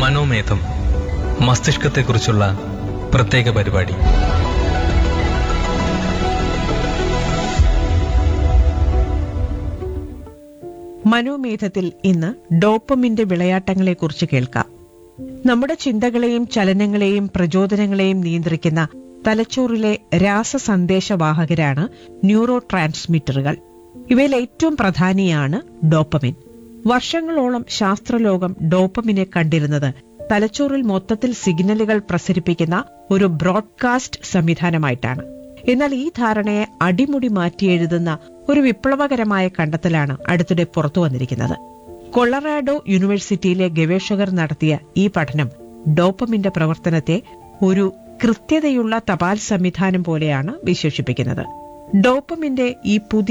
മനോമേധം മസ്തിഷ്കത്തെക്കുറിച്ചുള്ള പ്രത്യേക പരിപാടി മനോമേധത്തിൽ ഇന്ന് ഡോപ്പമിന്റെ വിളയാട്ടങ്ങളെക്കുറിച്ച് കേൾക്കാം നമ്മുടെ ചിന്തകളെയും ചലനങ്ങളെയും പ്രചോദനങ്ങളെയും നിയന്ത്രിക്കുന്ന തലച്ചോറിലെ രാസസന്ദേശവാഹകരാണ് ന്യൂറോ ട്രാൻസ്മിറ്ററുകൾ ഇവയിൽ ഏറ്റവും പ്രധാനിയാണ് ഡോപ്പമിൻ വർഷങ്ങളോളം ശാസ്ത്രലോകം ഡോപ്പമിനെ കണ്ടിരുന്നത് തലച്ചോറിൽ മൊത്തത്തിൽ സിഗ്നലുകൾ പ്രസരിപ്പിക്കുന്ന ഒരു ബ്രോഡ്കാസ്റ്റ് സംവിധാനമായിട്ടാണ് എന്നാൽ ഈ ധാരണയെ അടിമുടി മാറ്റിയെഴുതുന്ന ഒരു വിപ്ലവകരമായ കണ്ടെത്തലാണ് അടുത്തിടെ പുറത്തു വന്നിരിക്കുന്നത് കൊളറാഡോ യൂണിവേഴ്സിറ്റിയിലെ ഗവേഷകർ നടത്തിയ ഈ പഠനം ഡോപ്പമിന്റെ പ്രവർത്തനത്തെ ഒരു കൃത്യതയുള്ള തപാൽ സംവിധാനം പോലെയാണ് വിശേഷിപ്പിക്കുന്നത് ഡോപ്പമിന്റെ ഈ പുതിയ